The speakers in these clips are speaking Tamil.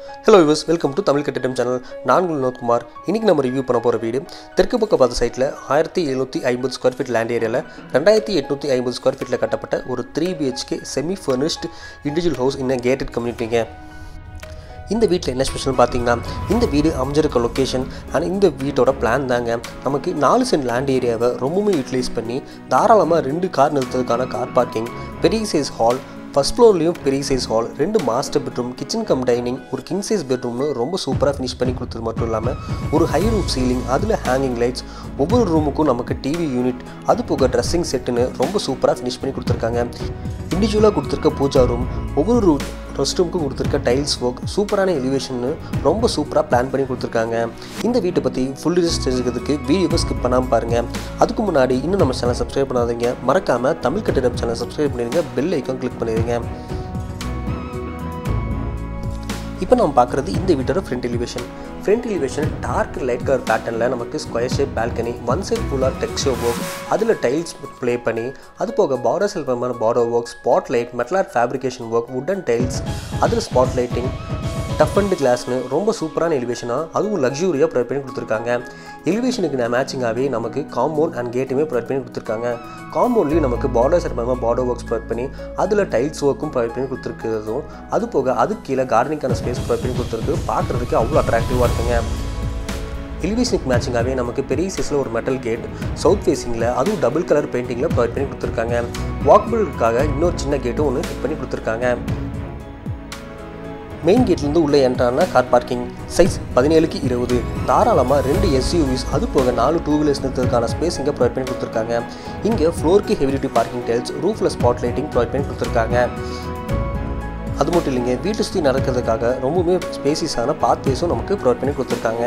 ஹலோ யூஸ் welcome to Tamil Kattidam channel நான் உங்கள் வினோத்குமார் இன்றைக்கி நம்ம ரிவ்யூ பண்ண போகிற வீடு தெற்கு பக்க பார்த்த சைட்டில் ஆயிரத்தி எழுநூற்றி ஐம்பது ஸ்கொயர் ஃபீட் லேண்ட் ஏரியாவில் ரெண்டாயிரத்தி எட்நூற்றி ஐம்பது ஸ்கொயர் ஃபீட்டில் கட்டப்பட்ட ஒரு three BHK semi furnished individual house இன்னும் கேட்டட் கம்யூனிட்டிங்க இந்த வீட்டில் என்ன ஸ்பெஷல் பார்த்தீங்கன்னா இந்த வீடு அமைஞ்சிருக்க லொக்கேஷன் அண்ட் இந்த வீட்டோட பிளான் தாங்க நமக்கு நாலு சென்ட் லேண்ட் ஏரியாவை ரொம்பவுமே யூட்டிலைஸ் பண்ணி தாராளமாக ரெண்டு கார் நிறுத்துறதுக்கான கார் பார்க்கிங் பெரிய சைஸ் ஹால் ஃபஸ்ட் ஃப்ளோர்லேயும் பெரிய சைஸ் ஹால் ரெண்டு master bedroom kitchen cum dining ஒரு கிங் சைஸ் பெட்ரூம்னு ரொம்ப சூப்பராக ஃபினிஷ் பண்ணி கொடுத்தது மட்டும் இல்லாமல் ஒரு ஹை ரூப் சீலிங் அதில் ஹேங்கிங் லைட்ஸ் ஒவ்வொரு ரூமுக்கும் நமக்கு டிவி யூனிட் அது போக ட்ரெஸ்ஸிங் செட்டுன்னு ரொம்ப சூப்பராக ஃபினிஷ் பண்ணி கொடுத்துருக்காங்க இண்டிவிஜுவலாக கொடுத்துருக்க பூஜா ரூம் ஒவ்வொரு ரூ ரெஸ்ட் ரூமுக்கும் கொடுத்துருக்க டைல்ஸ் ஒர்க் சூப்பரான எலிவேஷன்னு ரொம்ப சூப்பராக பிளான் பண்ணி கொடுத்துருக்காங்க இந்த வீட்டை பற்றி ஃபுல் டீட்டெயில்ஸ் தெரிஞ்சுக்கிறதுக்கு வீடியோவை ஸ்கிப் பண்ணாமல் பாருங்கள் அதுக்கு முன்னாடி இன்னும் நம்ம சேனல் சப்ஸ்கிரைப் பண்ணாதீங்க மறக்காமல் தமிழ் கட்டிடம் சேனல் சப்ஸ்கிரைப் பண்ணிடுங்க பெல் ஐக்கான் கிளிக் பண்ணிடுங்க இப்போ நம்ம பார்க்குறது இந்த வீட்டோட front elevation front elevation dark light colour பேட்டர்னில் நமக்கு square shape balcony one side ஃபுல்லாக டெக்ஸ்டர் ஒர்க் அதில் டைல்ஸ் ப்ளே பண்ணி அது போக பார்டர் செல்ஃபமான பார்டர் ஒர்க் ஸ்பாட் லைட் மெட்டலார் ஃபேப்ரிகேஷன் ஒர்க் வுடன் டைல்ஸ் அதில் ஸ்பாட் லைட்டிங் டஃப் அண்ட் கிளாஸ்னு ரொம்ப சூப்பரான எலிவேஷனாக அதுவும் லக்ஸூரியாக ப்ரொவைட் பண்ணி கொடுத்துருக்காங்க எலிவேஷனுக்கு மேட்சிங்காகவே நமக்கு காம்பவுண்ட் அண்ட் கேட்டுமே ப்ரொவைட் பண்ணி கொடுத்துருக்காங்க காம்பவுண்ட்லேயும் நமக்கு பார்டர் செல்ஃபமாக பார்டர் ஒர்க்ஸ் ப்ரொவைட் பண்ணி அதில் டைல்ஸ் ஒர்க்கும் ப்ரொவைட் பண்ணி கொடுத்துருக்கிறதும் அது போக அதுக்கு கீழே கார்டனிங்கான ஸ்பேஸ் ப்ரொவைட் பண்ணி கொடுத்துருக்கு பார்க்குறதுக்கு அவ்வளோ அட்ராக்டிவாக இருக்குங்க எலிவேஷனுக்கு மேட்சிங்காகவே நமக்கு பெரிய சைஸில் ஒரு மெட்டல் கேட் சவுத் ஃபேஸிங்கில் அதுவும் டபுள் கலர் பெயிண்டிங்கில் ப்ரொவைட் பண்ணி கொடுத்துருக்காங்க வாக்கபிளுக்காக இன்னொரு சின்ன கேட்டும் ஒன்று ஃபிட் பண்ணி கொடுத்துருக்காங்க மெயின் கேட்லேருந்து உள்ளே என்ட்ரான கார் பார்க்கிங் சைஸ் பதினேழுக்கு இருபது தாராளமாக ரெண்டு எஸ்யூவிஸ் அது போக நாலு டூ வீலர்ஸ் நிறுத்துறதுக்கான ஸ்பேஸ் இங்கே ப்ரொவைட் பண்ணி கொடுத்துருக்காங்க இங்கே ஃப்ளோருக்கு ஹெவி டியூட்டி பார்க்கிங் டைல்ஸ் ரூஃபில் ஸ்பாட் லைட்டிங் ப்ரொவைட் பண்ணி கொடுத்துருக்காங்க அது மட்டும் இல்லைங்க வீட்டு சுற்றி நடக்கிறதுக்காக ரொம்பவுமே ஸ்பேசிஸான பாத்வேஸும் நமக்கு ப்ரொவைட் பண்ணி கொடுத்துருக்காங்க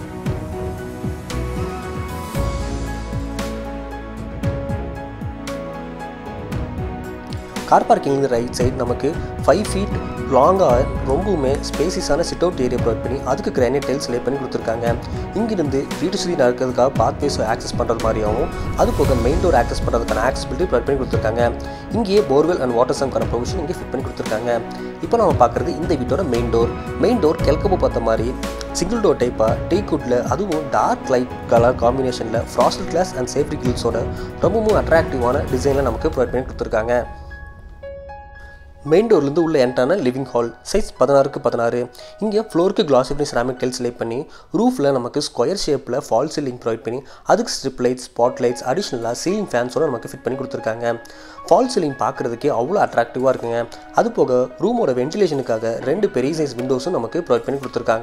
கார் பார்க்கிங்லேருந்து ரைட் சைடு நமக்கு ஃபைவ் ஃபீட் லாங்காக ரொம்பவுமே ஸ்பேசிஸான சிட் அவுட் ஏரியா ப்ரொவைட் பண்ணி அதுக்கு கிரானைட் டைல்ஸ் லே பண்ணி கொடுத்துருக்காங்க இங்கிருந்து வீட்டு சுற்றி நடக்கிறதுக்காக பாத்வேஸ் ஆக்சஸ் பண்ணுறது மாதிரியாகவும் அது போக மெயின் டோர் ஆக்சஸ் பண்ணுறதுக்கான ஆக்சபிலிட்டி ப்ரொவைட் பண்ணி கொடுத்துருக்காங்க இங்கேயே போர்வெல் அண்ட் வாட்டர் சம்க்கான ப்ரொவிஷன் இங்கே ஃபிட் பண்ணி கொடுத்துருக்காங்க இப்போ நம்ம பார்க்குறது இந்த வீட்டோட மெயின் டோர் மெயின் டோர் கிழக்கப்போ பார்த்த மாதிரி சிங்கிள் டோர் டைப்பாக டீ குட்டில் அதுவும் டார்க் லைட் கலர் காம்பினேஷனில் ஃப்ராஸ்டல் கிளாஸ் அண்ட் சேஃப்டி கில்ஸோட ரொம்பவும் அட்ராக்டிவான டிசைனில் நமக்கு ப்ரொவைட் பண்ணி கொடுத்துருக்காங்க மெயின் டோர்லேருந்து உள்ள என்ட்ரான லிவிங் ஹால் சைஸ் பதினாறுக்கு பதினாறு இங்கே ஃப்ளோருக்கு கிளாசிஃபினி செராமிக் டைல்ஸ் லே பண்ணி ரூஃபில் நமக்கு ஸ்கொயர் ஷேப்பில் ஃபால் சீலிங் ப்ரொவைட் பண்ணி அதுக்கு ஸ்ட்ரிப் லைட்ஸ் ஸ்பாட் லைட்ஸ் அடிஷ்னலாக சீலிங் ஃபேன்ஸோட நமக்கு ஃபிட் பண்ணி கொடுத்துருக்காங்க ஃபால் சீலிங் பார்க்குறதுக்கே அவ்வளோ அட்ராக்டிவாக இருக்குங்க அது போக ரூமோட வென்டிலேஷனுக்காக ரெண்டு பெரிய சைஸ் விண்டோஸும் நமக்கு ப்ரொவைட் பண்ணி கொடுத்துருக்காங்க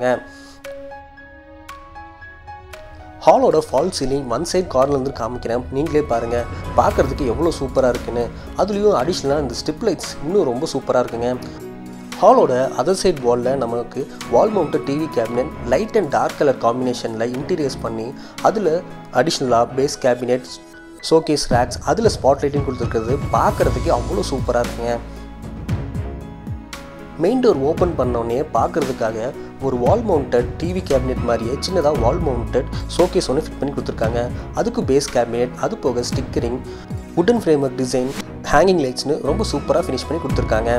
ஹாலோட ஃபால் சீலிங் ஒன் சைட் கார்னர்லேருந்து காமிக்கிறேன் நீங்களே பாருங்கள் பார்க்குறதுக்கு எவ்வளோ சூப்பராக இருக்குன்னு அதுலேயும் அடிஷ்னலாக இந்த ஸ்டிப் லைட்ஸ் இன்னும் ரொம்ப சூப்பராக இருக்குங்க ஹாலோட அதர் சைட் வாலில் நமக்கு wall mounted TV cabinet light and dark colour காம்பினேஷனில் இன்டீரியர்ஸ் பண்ணி அதில் அடிஷ்னலாக பேஸ் கேபினெட் ஷோகேஸ் ரேக்ஸ் அதில் ஸ்பாட் லைட்டிங் கொடுத்துருக்கிறது பார்க்குறதுக்கு அவ்வளோ சூப்பராக இருக்குங்க மெயின் டோர் ஓப்பன் பண்ணோடனே பார்க்குறதுக்காக ஒரு வால் மவுண்டட் டிவி கேபினெட் மாதிரியே சின்னதாக வால் மவுண்டட் ஷோகேஸ் ஒன்று ஃபிட் பண்ணி கொடுத்துருக்காங்க அதுக்கு பேஸ் கேபினெட் அது போக ஸ்டிக்கரிங் உடன் ஃப்ரேமர் டிசைன் ஹேங்கிங் லைட்ஸ்னு ரொம்ப சூப்பராக ஃபினிஷ் பண்ணி கொடுத்துருக்காங்க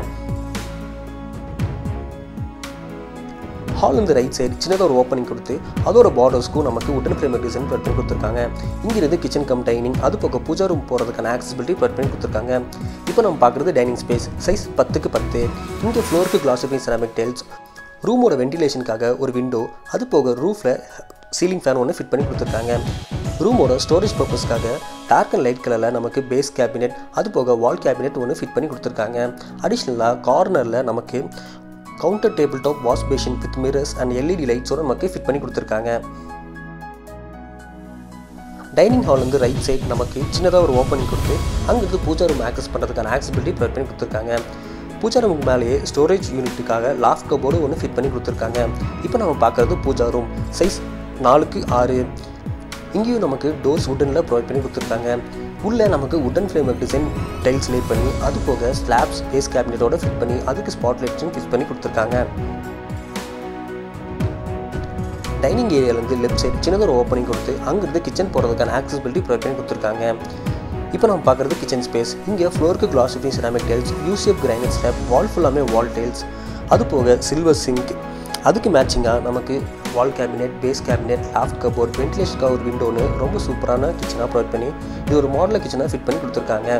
ஹால் இந்த ரைட் சைடு சின்னதாக ஒரு ஓப்பனிங் கொடுத்து அதோட பார்டர்ஸ்க்கும் நமக்கு உடன் ஃப்ரேமர் டிசைன் ப்ரொவைட் பண்ணி கொடுத்துருக்காங்க இங்கிருந்து கிச்சன் கம் டைனிங் அது போக பூஜா ரூம் போகிறதுக்கான ஆக்சசிபிலிட்டி ப்ரொவைட் பண்ணி கொடுத்துருக்காங்க இப்போ நம்ம பார்க்குறது டைனிங் ஸ்பேஸ் சைஸ் பத்துக்கு பத்து இங்கே ஃப்ளோருக்கு கிளாசிஃபை செராமிக் டைல்ஸ் ரூமோட வென்டிலேஷனுக்காக ஒரு விண்டோ அது போக ரூஃபில் சீலிங் ஃபேன் ஒன்று ஃபிட் பண்ணி கொடுத்துருக்காங்க ரூமோட ஸ்டோரேஜ் பர்பஸ்க்காக டார்க் அண்ட் லைட் கலரில் நமக்கு பேஸ் கேபினெட் அது போக வால் கேபினெட் ஒன்று ஃபிட் பண்ணி கொடுத்துருக்காங்க அடிஷ்னலாக கார்னரில் நமக்கு counter table top wash basin with mirrors and LED லைட்ஸோட நமக்கு ஃபிட் பண்ணி கொடுத்துருக்காங்க டைனிங் ஹால் வந்து ரைட் சைட் நமக்கு சின்னதாக ஒரு ஓப்பனிங் கொடுத்து அங்கிருந்து பூஜா ரூம் ஆக்சஸ் பண்ணுறதுக்கான ஆக்சிபிலிட்டி ப்ரொவைட் பண்ணி கொடுத்துருக்காங்க பூஜா ரூமுக்கு மேலேயே ஸ்டோரேஜ் யூனிட்டுக்காக லாஃப்ட் கபோர்டு ஒன்று ஃபிட் பண்ணி கொடுத்துருக்காங்க இப்போ நம்ம பார்க்குறது பூஜா ரூம் சைஸ் நாலுக்கு ஆறு இங்கேயும் நமக்கு டோர்ஸ் உட்டனில் ப்ரொவைட் பண்ணி கொடுத்துருக்காங்க உள்ளே நமக்கு உடன் ஃப்ரேமர் டிசைன் டைல்ஸ் லே பண்ணி அது போக ஸ்லாப்ஸ் பேஸ் கேபினெட்டோட ஃபிட் பண்ணி அதுக்கு ஸ்பாட் லைட்ஸும் ஃபிட் பண்ணி கொடுத்துருக்காங்க டைனிங் ஏரியாவிலேருந்து லெஃப்ட் சைடு சின்னதாக ஒரு ஓப்பனிங் கொடுத்து அங்கேருந்து கிச்சன் போகிறதுக்கான ஆக்சசிபிலிட்டி ப்ரொவைட் பண்ணி கொடுத்துருக்காங்க இப்போ நம்ம பார்க்குறது கிச்சன் ஸ்பேஸ் இங்கே ஃப்ளோருக்கு கிளாசிஃபை செராமிக் டைல்ஸ் யூசிஎஃப் கிரைனட் ஸ்லாப் வால் ஃபுல்லாமே வால் டைல்ஸ் அது போக சில்வர் சிங்க் அதுக்கு மேட்சிங்காக நமக்கு wall cabinet base cabinet loft cupboard வென்டிலேஷனுக்காக ஒரு விண்டோன்னு ரொம்ப சூப்பரான கிச்சனாக ப்ரொவைட் பண்ணி இது ஒரு மாடல் கிச்சனாக ஃபிட் பண்ணி கொடுத்துருக்காங்க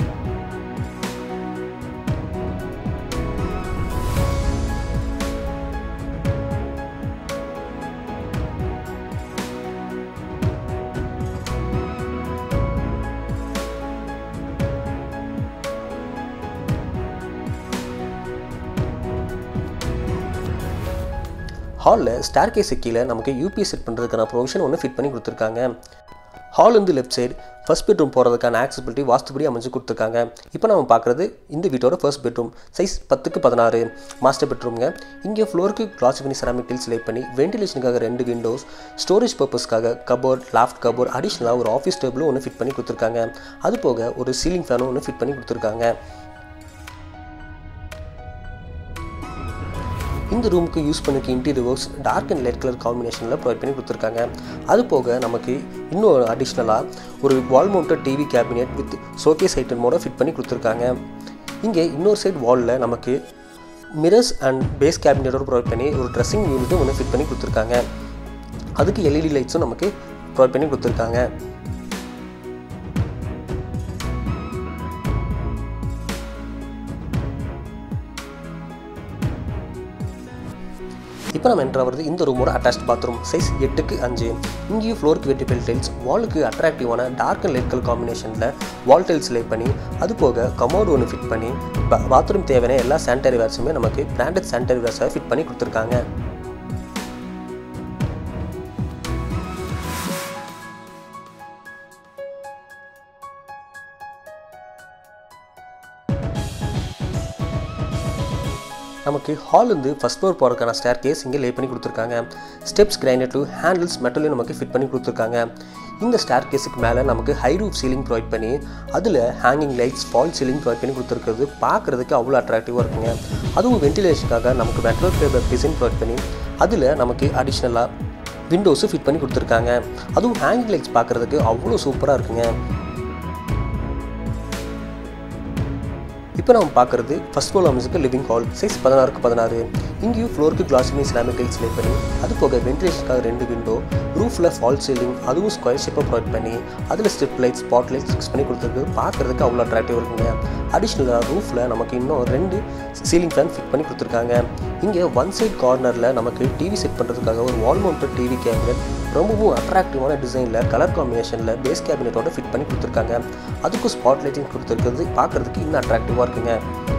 ஹாலில் ஸ்டார் கேஸு கீழே நமக்கு யூபிஎஸ் செட் பண்ணுறதுக்கான ப்ரொவிஷன் ஒன்று ஃபிட் பண்ணி கொடுத்துருக்காங்க ஹால் வந்து லெஃப்ட் சைடு ஃபர்ஸ்ட் பெட்ரூம் போகிறதுக்கான ஆக்சபிலிட்டி வாஸ்துபடி அமைச்சு கொடுத்துருக்காங்க இப்போ நம்ம பார்க்குறது இந்த வீட்டோட ஃபர்ஸ்ட் பெட்ரூம் சைஸ் பத்துக்கு பதினாறு மாஸ்டர் பெட்ரூம்ங்க இங்கே ஃப்ளோருக்கு கிளாஸ் பண்ணி செராமிக் டில்ஸ் லே பண்ணி வென்டிலேஷனுக்காக ரெண்டு விண்டோஸ் ஸ்டோரேஜ் பர்பஸ்க்காக கபோர்ட் லாஃப்ட் கபோர்ட் அடிஷ்னலாக ஒரு ஆஃபீஸ் டேபிளும் ஒன்று ஃபிட் பண்ணி கொடுத்துருக்காங்க அது போக ஒரு சீலிங் ஃபேனும் ஒன்று ஃபிட் பண்ணி கொடுத்துருக்காங்க இந்த ரூமுக்கு யூஸ் பண்ணிக்க interior works dark and light colour காம்பினேஷனில் ப்ரொவைட் பண்ணி கொடுத்துருக்காங்க அது போக நமக்கு இன்னும் அடிஷ்னலாக ஒரு wall mounted TV cabinet with showcase ஐட்டமோட ஃபிட் பண்ணி கொடுத்துருக்காங்க இங்கே இன்னொரு சைடு வாலில் நமக்கு மிரர்ஸ் அண்ட் பேஸ் கேபினெட்டோட ப்ரொவைட் பண்ணி ஒரு ட்ரெஸ்ஸிங் யூனிட்டும் ஒன்று ஃபிட் பண்ணி கொடுத்துருக்காங்க அதுக்கு எல்இடி லைட்ஸும் நமக்கு ப்ரொவைட் பண்ணி கொடுத்துருக்காங்க இப்போ நம்ம என்ட்ரு ஆகிறது இந்த ரூமோட அட்டாச் பாத்ரூம் சைஸ் எட்டுக்கு அஞ்சு இங்கேயும் ஃப்ளோருக்கு வெட்டிபிள் டைல்ஸ் வாலுக்கு அட்ராக்டிவான டார்க் அண்ட் லைட் கலர் காம்பினேஷனில் வால் டைல்ஸ் லே பண்ணி அது போக கமோடு ஒன்று ஃபிட் பண்ணி பாத்ரூம் தேவையான எல்லா சானிடரி வேர்ஸுமே நமக்கு பிராண்டட் சானிடரி வேர்ஸாக ஃபிட் பண்ணி கொடுத்துருக்காங்க நமக்கு ஹால்லேருந்து ஃபஸ்ட் ஃப்ளோர் போகிறதுக்கான ஸ்டேர் கேஸ் இங்கே லே பண்ணி கொடுத்துருக்காங்க ஸ்டெப்ஸ் கிரைனட்டும் ஹேண்டில்ஸ் மெட்டலையும் நமக்கு ஃபிட் பண்ணி கொடுத்துருக்காங்க இந்த ஸ்டேர் கேஸுக்கு மேலே நமக்கு ஹை ரூஃப் சீலிங் ப்ரொவைட் பண்ணி அதில் hanging lights fall ceiling provide பண்ணி கொடுத்துருக்கிறது பார்க்குறதுக்கு அவ்வளோ அட்ராக்டிவாக இருக்குங்க அதுவும் வென்டிலேஷனுக்காக நமக்கு மெட்ரோ டேபிள் டிசைன் ப்ரொவைட் பண்ணி அதில் நமக்கு அடிஷ்னலாக விண்டோஸும் ஃபிட் பண்ணி கொடுத்துருக்காங்க அதுவும் ஹேங்கிங் லைட்ஸ் பார்க்குறதுக்கு அவ்வளோ சூப்பராக இருக்குங்க இப்போ நம்ம பார்க்குறது ஃபஸ்ட் ஃப்ளோர் அமைச்சுக்கு லிவிங் ஹால் சைஸ் பதினாறுக்கு பதினாறு இங்கேயும் ஃப்ளோருக்கு கிளாஸினி சிலாமிக் டைல்ஸ் லே பண்ணி அது போக வென்டிலேஷனுக்காக ரெண்டு விண்டோ ரூஃபில் ஃபால் சீலிங் அதுவும் ஸ்கொயர் ஷேப்பாக ப்ரொவைட் பண்ணி அதில் strip light spot lights fix பண்ணி கொடுத்துருக்கு பார்க்குறதுக்கு அவ்வளோ அட்ராக்டிவ் இருக்குங்க அடிஷ்னலாக ரூஃபில் நமக்கு இன்னும் ரெண்டு சீலிங் ஃபேன் ஃபிட் பண்ணி கொடுத்துருக்காங்க இங்கே ஒன் சைட் கார்னரில் நமக்கு டிவி செட் பண்ணுறதுக்காக ஒரு வால் மவுண்டட் டிவி கேபினட் ரொம்பவும் அட்ராக்டிவான டிசைனில் கலர் காம்பினேஷனில் பேஸ் கேபினட்டோட ஃபிட் பண்ணி கொடுத்துருக்காங்க அதுக்கும் ஸ்பாட் லைட்டிங் கொடுத்துருக்கிறது பார்க்குறதுக்கு இன்னும் அட்ராக்டிவாக இருக்குங்க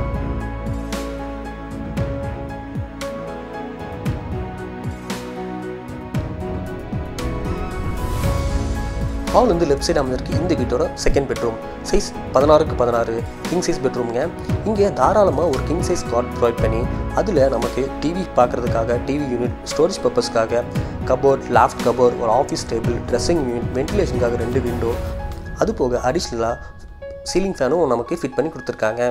ஹால் வந்து லெஃப்ட் சைடு அமைஞ்சிருக்கு இந்த வீட்டோட செகண்ட் பெட்ரூம் சைஸ் பதினாறுக்கு பதினாறு கிங் சைஸ் பெட்ரூம்ங்க இங்கே தாராளமாக ஒரு கிங் சைஸ் காட் ப்ரொவைட் பண்ணி அதில் நமக்கு டிவி பார்க்குறதுக்காக டிவி யூனிட் ஸ்டோரேஜ் பர்பஸ்க்காக கபோர்ட் லாஃப்ட் கபோர்ட் ஒரு ஆஃபீஸ் டேபிள் ட்ரெஸ்ஸிங் யூனிட் வென்டிலேஷனுக்காக ரெண்டு விண்டோ அது போக அடிஷ்னலாக சீலிங் ஃபேனும் நமக்கு ஃபிட் பண்ணி கொடுத்துருக்காங்க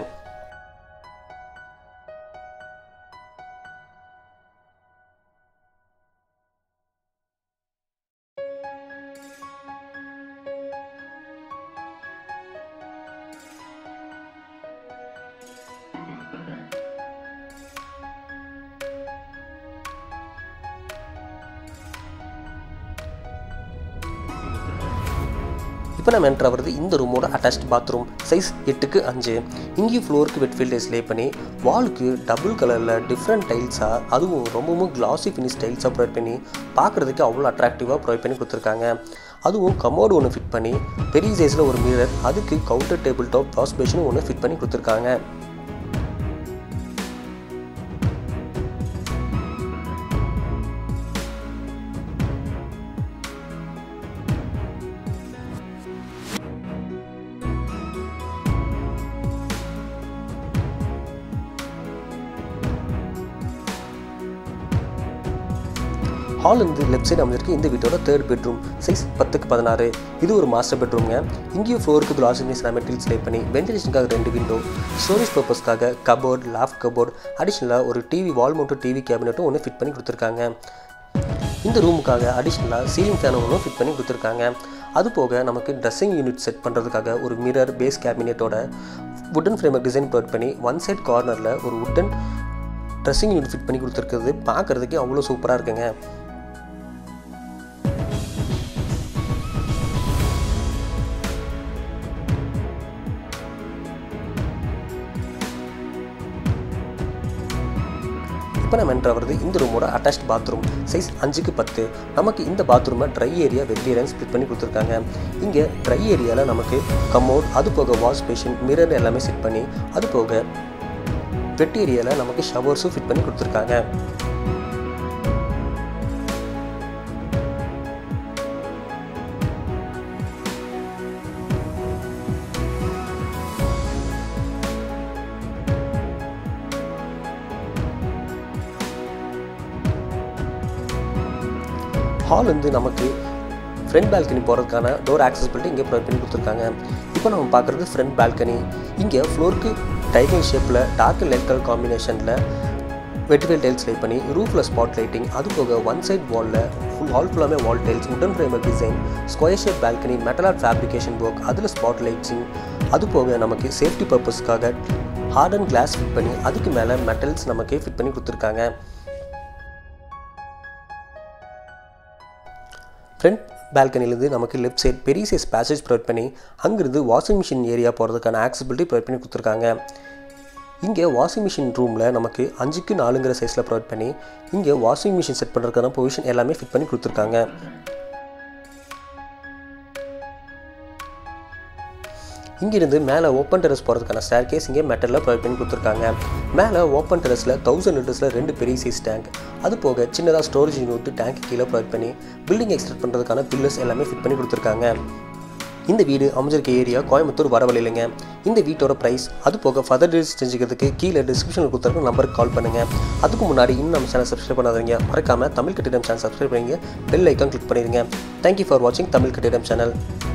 இப்போ நம்ம என்ட்ரு ஆகிறது இந்த ரூமோட அட்டாச்ட் பாத்ரூம் சைஸ் எட்டுக்கு அஞ்சு இங்கேயும் ஃப்ளோருக்கு வெட் ஃபில்டர்ஸ் லே பண்ணி வாலுக்கு டபுள் கலரில் டிஃப்ரெண்ட் டைல்ஸாக அதுவும் ரொம்பவும் கிளாசி ஃபினிஷ் டைல்ஸாக ப்ரொவைட் பண்ணி பார்க்குறதுக்கு அவ்வளோ அட்ராக்டிவாக ப்ரொவைட் பண்ணி கொடுத்துருக்காங்க அதுவும் கமோடு ஒன்று ஃபிட் பண்ணி பெரிய சைஸில் ஒரு மிரர் அதுக்கு கவுண்டர் டேபிள் டாப் வாஷ் பேஷனும் ஒன்று ஃபிட் பண்ணி கொடுத்துருக்காங்க ஹால் இருந்து லெஃப்ட் சைடு அமைஞ்சிருக்கு இந்த வீட்டோட தேர்ட் பெட்ரூம் சைஸ் பத்துக்கு பதினாறு இது ஒரு மாஸ்டர் பெட்ரூம்ங்க இங்கேயும் ஃப்ளோருக்கு கிளாஸ் மெட்டீரியல்ஸ் லே பண்ணி வென்டிலேஷனுக்காக ரெண்டு விண்டோ ஸ்டோரேஜ் பர்பஸ்க்காக கபோர்ட் லாஃப்ட் கபோர்ட் அடிஷ்னலாக ஒரு டிவி வால் மவுண்ட் டிவி கேபினட்டும் ஒன்று ஃபிட் பண்ணி கொடுத்துருக்காங்க இந்த ரூமுக்காக அடிஷ்னலாக சீலிங் ஃபேனும் ஒன்று ஃபிட் பண்ணி கொடுத்துருக்காங்க அது போக நமக்கு ட்ரெஸ்ஸிங் யூனிட் செட் பண்ணுறதுக்காக ஒரு மிரர் பேஸ் கேபினெட்டோட வுட்டன் ஃப்ரேமர் டிசைன் ப்ரொவைட் பண்ணி ஒன் சைட் கார்னரில் ஒரு வுட்டன் ட்ரெஸ்ஸிங் யூனிட் ஃபிட் பண்ணி கொடுத்துருக்குறது பார்க்குறதுக்கே அவ்வளோ சூப்பராக இருக்குங்க இப்போ நம்ம என்ட்ரு ஆகிறது இந்த ரூமோட அட்டாச்ட் பாத்ரூம் சைஸ் அஞ்சுக்கு பத்து நமக்கு இந்த பாத்ரூமை dry area wet area split பண்ணி கொடுத்துருக்காங்க இங்கே ட்ரை ஏரியாவில் நமக்கு கமோட் அது போக வாஷ் பேஷன் மிரர் எல்லாமே செட் பண்ணி அது போக வெட் ஏரியாவில் நமக்கு ஷவர்ஸும் ஃபிட் பண்ணி கொடுத்துருக்காங்க ஹால் வந்து நமக்கு ஃப்ரண்ட் பால்கனி போகிறதுக்கான டோர் ஆக்சசிபிலிட்டி இங்கே ப்ரொவைட் பண்ணி கொடுத்துருக்காங்க இப்போ நம்ம பார்க்குறது ஃப்ரண்ட் பால்கனி இங்கே ஃப்ளோருக்கு டைகல் ஷேப்பில் டார்க் லைட் கலர் காம்பினேஷனில் வெட்டிவேல் டைல்ஸ் லைட் பண்ணி ரூஃபில் ஸ்பாட் லைட்டிங் அது போக ஒன் சைட் வாலில் ஃபுல் ஹால் ஃபுல்லாமே வால் டைல்ஸ் உடன் framer design square shape balcony metal art fabrication work அதில் ஸ்பாட் லைட்ஸிங் அது போக நமக்கு சேஃப்டி பர்பஸ்க்காக ஹார்டன் கிளாஸ் ஃபிட் பண்ணி அதுக்கு மேலே மெட்டல்ஸ் நமக்கு ஃபிட் பண்ணி கொடுத்துருக்காங்க ஃப்ரண்ட் பால்கனிலேருந்து நமக்கு லெஃப்ட் சைட் பெரிய சைஸ் பேசேஜ் ப்ரொவைட் பண்ணி அங்கிருந்து வாஷிங் மிஷின் ஏரியா போகிறதுக்கான ஆக்சபிலிட்டி ப்ரொவைட் பண்ணி கொடுத்துருக்காங்க இங்கே வாஷிங் மிஷின் ரூமில் நமக்கு அஞ்சுக்கு நாலுங்கிற சைஸில் ப்ரொவைட் பண்ணி இங்கே வாஷிங் மிஷின் செட் பண்ணுறதுக்கான பொசிஷன் எல்லாமே ஃபிட் பண்ணி கொடுத்துருக்காங்க இங்கிருந்து மேலே ஓப்பன் டெரஸ் போகிறதுக்கான ஸ்டேர் கேஸ் இங்கே மெட்டலில் ப்ரொவைட் பண்ணி கொடுத்துருக்காங்க மேலே ஓப்பன் டெரஸில் தௌசண்ட் லிட்டர்ஸில் ரெண்டு பெரிய சைஸ் டேங்க் அது போக சின்னதாக ஸ்டோரேஜ் யூனிட் டேங்க் கீழே ப்ரொவைட் பண்ணி பில்டிங் எக்ஸ்டெண்ட் பண்ணுறதுக்கான பில்லர்ஸ் எல்லாமே ஃபிட் பண்ணி கொடுத்துருக்காங்க இந்த வீடு அமைஞ்சிருக்க ஏரியா கோயம்புத்தூர் வரவழிலைங்க இந்த வீட்டோட ப்ரைஸ் அது போக ஃபர்தர் டீல்ஸ் தெரிஞ்சுக்கிறதுக்கு கீழே டிஸ்கிரிப்ஷனில் கொடுத்துருக்க நம்பருக்கு கால் பண்ணுங்கள் அதுக்கு முன்னாடி இன்னும் நம்ம சேனல் சப்ஸ்கிரைப் பண்ணாதீங்க மறக்காமல் தமிழ் கட்டிடம் சேனல் சப்ஸ்கிரைப் பண்ணிங்க பெல் ஐக்கான் கிளிக் பண்ணிடுங்க தேங்க்யூ ஃபார் வாட்சிங் தமிழ் கட்டிடம் சேனல்